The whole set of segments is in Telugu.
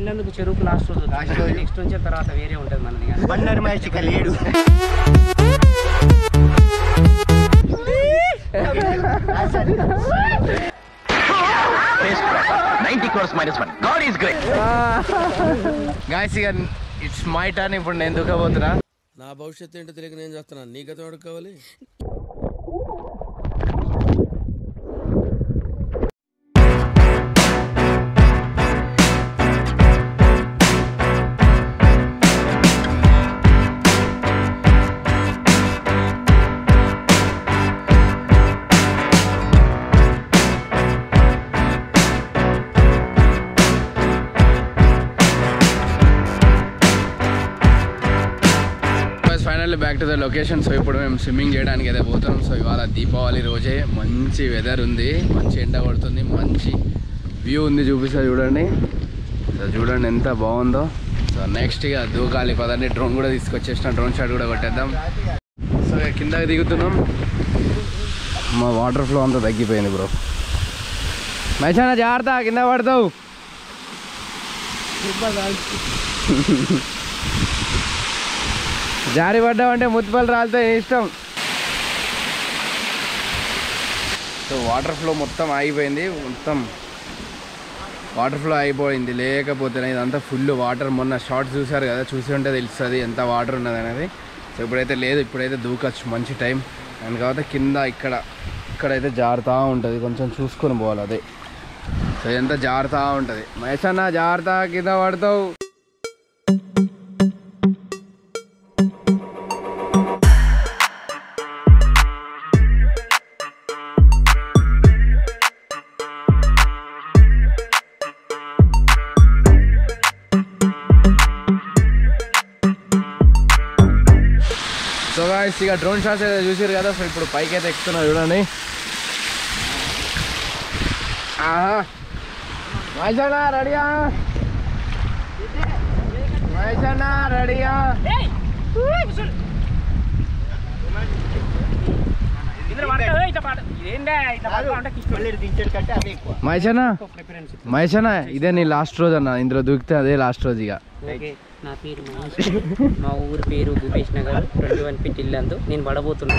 ఇల్లందుకు చెరువుకు లాస్ట్ రోజు Last రోజు. నెక్స్ట్ నుంచి తర్వాత వేరే ఉంటుంది మనది కానీ బండారు మహేష్ ఇక లేడు గాయస్ ఇక ఇట్స్ మై టర్న్ ఇప్పుడు నేను దుఃఖపోతున్నా నా భవిష్యత్తు ఏంటో తెలియక నేను చేస్తున్నాను నీ గతం ఎవరికి కావాలి finally back to the location so ఇప్పుడు మేము స్విమ్మింగ్ చేయడానికి అయితే పోతున్నాం సో ఇవాళ దీపావళి రోజే మంచి వెదర్ ఉంది మంచి ఎండ కొడుతుంది మంచి వ్యూ ఉంది చూపిస్తా చూడండి సో చూడండి ఎంత బాగుందో సో నెక్స్ట్ ఇక దూకాలి పదండి డ్రోన్ కూడా తీసుకొచ్చేసిన డ్రోన్ షాట్ కూడా కొట్టేద్దాం సో ఇక కిందకి దిగుతున్నాం మా వాటర్ ఫ్లో అంతా తగ్గిపోయింది బ్రో మైచానా జాగ్రత్త కింద పడతావు జారి పడ్డామంటే ముత్తిపల్లి రాలితే నీ ఇష్టం సో వాటర్ ఫ్లో మొత్తం ఆగిపోయింది మొత్తం వాటర్ ఫ్లో అయిపోయింది లేకపోతే ఇదంతా ఫుల్ వాటర్ మొన్న షార్ట్స్ చూసారు కదా చూసి ఉంటే తెలుస్తుంది ఎంత వాటర్ ఉన్నది అనేది సో ఇప్పుడైతే లేదు ఇప్పుడైతే దూకొచ్చు మంచి టైం అండ్ కాబట్టి కింద ఇక్కడ ఇక్కడైతే జారుతూ ఉంటుంది కొంచెం చూసుకొని పోవాలి అదే సో ఇదంతా జారుతూ ఉంటుంది మహేష్ అన్న జాగ్రత్త కింద పడతావు సో గాయస్ ఇక డ్రోన్ షాట్స్ అయితే చూసారు కదా సో ఇప్పుడు పైకి అయితే ఎక్కుతున్నా చూడండి ఆహా మైసన్న రెడీయా మైసన్న రెడీయా మళ్ళీ దించాడు కంటే అదే ఎక్కువ మహేషన్న మహేషన్న ఇదే నీ లాస్ట్ రోజు అన్న ఇందులో దూకితే అదే లాస్ట్ రోజు ఇక ఓకే నా పేరు మహేష్ మా ఊరు పేరు భూపేష్ నగర్ ట్వంటీ వన్ ఫిట్ ఇల్లందు నేను పడబోతున్నా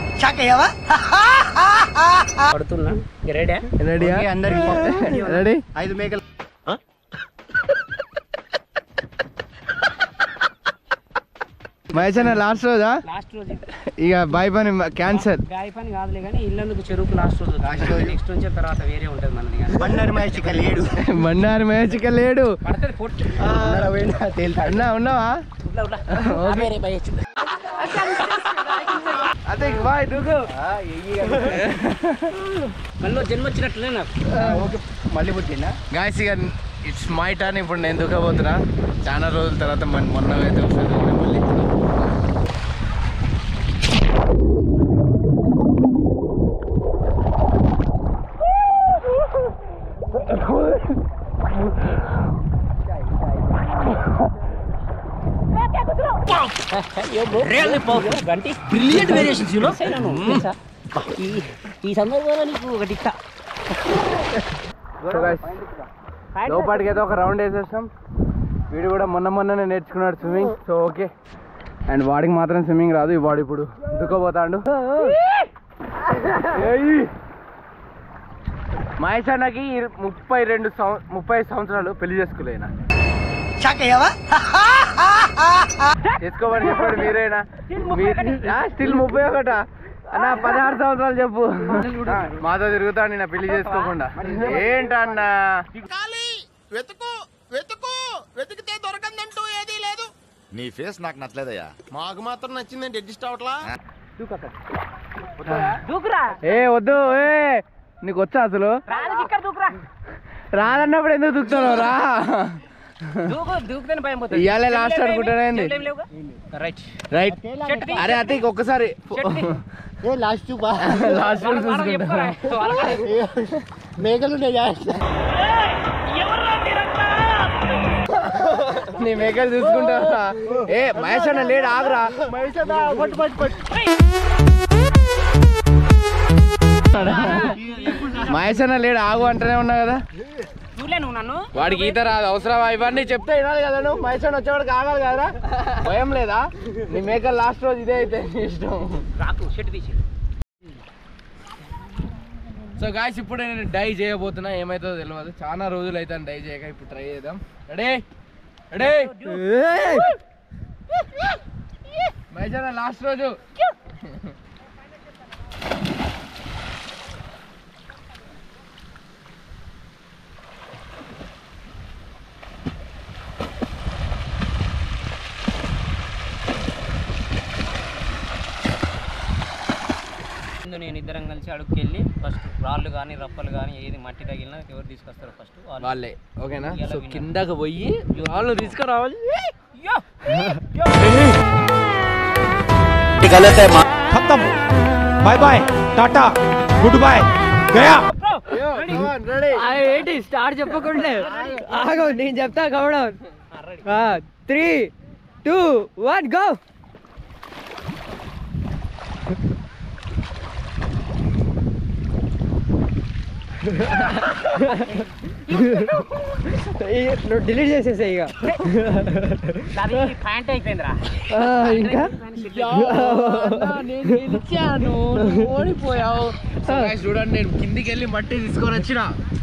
పడుతున్నా రెడీ రెడీయా ఓకే, అందరికి రెడీ ఐదు మేకలు మహేషన్న లాస్ట్ రోజా లాస్ట్ రోజు ఇక బాయ్ పని క్యాన్సర్ గాయ పని కాదులే కానీ ఇల్లందుకు చెరువుకు లాస్ట్ రోజు Last రోజు. నెక్స్ట్ నుంచి తర్వాత వేరే ఉంటుంది మనది కానీ బండారు మహేష్ ఇక లేడు బండారు మహేష్క లేడు పడుతుంది ఫోటో ఉన్నాడా పోయినా తేలుతాడు అన్నా ఉన్నావా ఉడ్లా ఉడ్లా వేరే భయచ్చు అదే బాయ్ దూకు మళ్ళీ జన్మ వచ్చినట్లే నాకు ఓకే మళ్ళీ పుట్టిందా గాయస్ ఇక ఇట్స్ మై టర్న్ ఇప్పుడు నేను దూకబోతున్నా చాలా రోజుల తర్వాత మన- మొన్న అయితే ఒకసారి దూకినా మళ్ళీ గంటి బ్రిలియంట్ వేరియేషన్స్ యు నో ఈ ఈ సందర్భంలో నీకు ఒకటి ఇస్తా సో గాయస్ లోపలికి అయితే ఒక రౌండ్ వేసేసాం వీడు కూడా మొన్న మొన్ననే నేర్చుకున్నాడు స్విమ్మింగ్ సో ఓకే అండ్ వాడికి మాత్రం స్విమ్మింగ్ రాదు ఈ వాడు ఇప్పుడు దుఃఖపోతాడు మహేష్ అన్నకి ఇరు- ముప్పై రెండు సంవ- ముప్పై సంవత్సరాలు పెళ్లి చేసుకోలేనా చేసుకోమని చెప్పాడు మీరేనా స్టిల్ ముప్పై ఒకట అన్న పదహారు సంవత్సరాలు చెప్పు ఆ, మాతో తిరుగుతాడు నేను పెళ్లి చేసుకోకుండా ఏంటన్నా వెతుకు వెతుకు వెతికితే దొరకందంటూ ఏదీ లేదు నీ ఫేస్ నాకు నచ్చలేదయ్యా మాకు మాత్రం నచ్చిందండి అడ్జస్ట్ అవట్లా దూకురా ఏ వద్దు ఏ నీకు వచ్చా అసలు రాదు ఇక్కడ దూకురా రాదన్నప్పుడు ఎందుకు దుక్కుతావు రా దూకు దూకుతేనే భయం పోతుంది ఇయ్యాలే last అనుకుంటానే ఏంది? రైట్ రైట్ అరే అతి ఒక్కసారి ఏ లాస్ట్ చూపా లాస్ట్ మేకలు ఉన్నాయి నీ మేకలు చూసుకుంటా ఏ మహేష్ అన్న లేడు ఆగురా పట్టు పట్టు పట్టు మహేష్ అన్న లేడు ఆగు అంటూనే ఉన్నా కదా చూడలే నువ్వు నన్ను వాడికి ఈత రాదు అవసరం ఇవన్నీ చెప్తే వినాలి కదా నువ్వు మైసన్ వచ్చేవాడు కావాలి కదరా భయం లేదా నీ మేకర్ లాస్ట్ రోజు ఇదే అయితే నీ ఇష్టం రాకు షెట్ తీసి సో గాయస్ ఇప్పుడు నేను డై చేయబోతున్నా ఏమైతుందో తెలియదు చాలా రోజులు అయితే డై చేయక ఇప్పుడు ట్రై చేద్దాం రెడీ రెడీ మైసన్ లాస్ట్ రోజు ముందు నేను ఇద్దరం కలిసి అడుగుకెళ్ళి ఫస్ట్ రాళ్ళు కానీ రప్పలు కానీ ఏది మట్టి తగిలినా ఎవరు తీసుకొస్తారు ఫస్ట్ వాళ్ళు వాళ్ళే ఓకేనా సో కిందకు పోయి వాళ్ళు తీసుకురావాలి खत्म बाय बाय टाटा गुड बाय गया ఏంటి స్టార్ట్ చెప్పకుండా ఆగో నేను చెప్తా కవడం త్రీ టూ వన్ గో నువ్వు డిలీట్ చేసేసా ఇక అది ప్యాంట్ అయిపోయిందిరా ఆ, ఇంకా నేను గెలిచాను ఓడిపోయావు సో guys, చూడండి నేను కిందికి వెళ్ళి మట్టి తీసుకొని వచ్చిన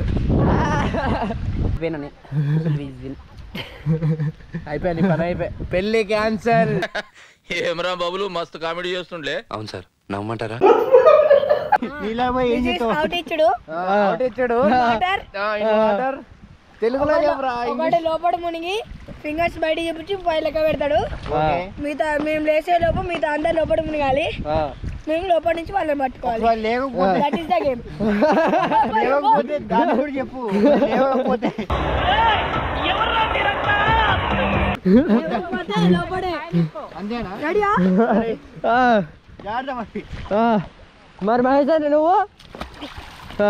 విన్ అని Please win. అయిపోయింది పని అయిపోయి పెళ్లి క్యాన్సర్ ఏమరా బాబులు మస్తు కామెడీ చేస్తుండే అవును సార్ నమ్మంటారా నీలా పోయి ఏం చేస్తావు అవుటిచ్చుడు ఇచ్చాడు వాటర్ వాటర్ తెలుగులో చెప్పరా ఒకటి లోపల మునిగి ఫింగర్స్ బయట చూపించి పై లెక్క పెడతాడు మిగతా మేము లేసే లోపు మిగతా అందరు లోపల మునిగాలి మేము లోపల నుంచి వాళ్ళని పట్టుకోవాలి ఒకవేళ లేకపోతే దట్ ఈస్ ద గేమ్ లేకపోతే దాన్ని కూడా చెప్పు లేకపోతే లోపడే అంతేనా రెడీయా జాగ్రత్త మరి మరి మహేష్ అన్న నువ్వు ఆ.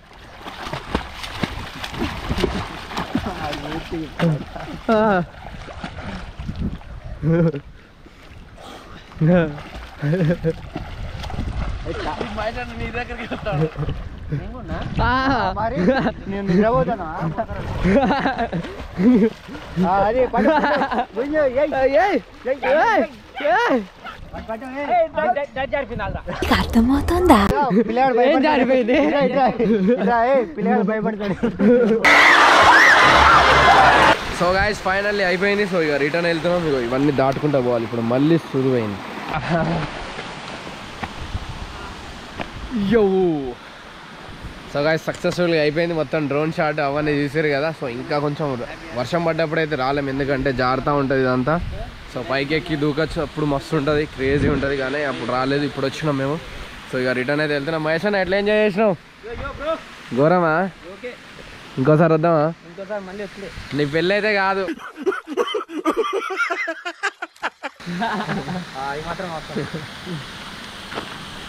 ఆ. నీ దగ్గరికి వస్తాడు ఆ. మరి నేను నిద్రపోతానా ఆ, అదే పట్టు, పట్టు. గుంజు, ఏయ్, ఏయ్, ఏయ్, ఏయ్, ఏయ్. పట్టు, ఏయ్. అర్థమవుతుందా రా, పిల్లగాడు ఏం భయపడతాడు. జారిపోయింది? ఇట్రా, ఇట్రా, ఇట్రా, ఏయ్, పిల్లగాడు భయపడతాడు సో గాయస్ ఫైనల్లీ అయిపోయింది సో ఇక రిటర్న్ వెళ్తున్నాం ఇగో ఇవన్నీ దాటుకుంటా పోవాలి ఇప్పుడు మళ్ళీ సురువైంది యో సో గాయస్ సక్సెస్ఫుల్గా అయిపోయింది మొత్తం డ్రోన్ షాట్ అవన్నీ చూసారు కదా సో ఇంకా కొంచెం వర్షం పడ్డప్పుడు అయితే రాలేం ఎందుకంటే జారుతూ ఉంటుంది ఇదంతా సో పైకి ఎక్కి దూకొచ్చు అప్పుడు మస్తు ఉంటుంది క్రేజీ ఉంటుంది కానీ అప్పుడు రాలేదు ఇప్పుడు వచ్చినాం మేము సో ఇక రిటర్న్ అయితే వెళ్తున్నాం మహేష్ అన్న ఎట్లా ఎంజాయ్ చేసినావు ఘోరమా ఇంకోసారి వద్దామా ఇంకోసారి మళ్ళీ వస్తుంది నీ పెళ్ళి అయితే కాదు ఈ మాత్రం వస్తాం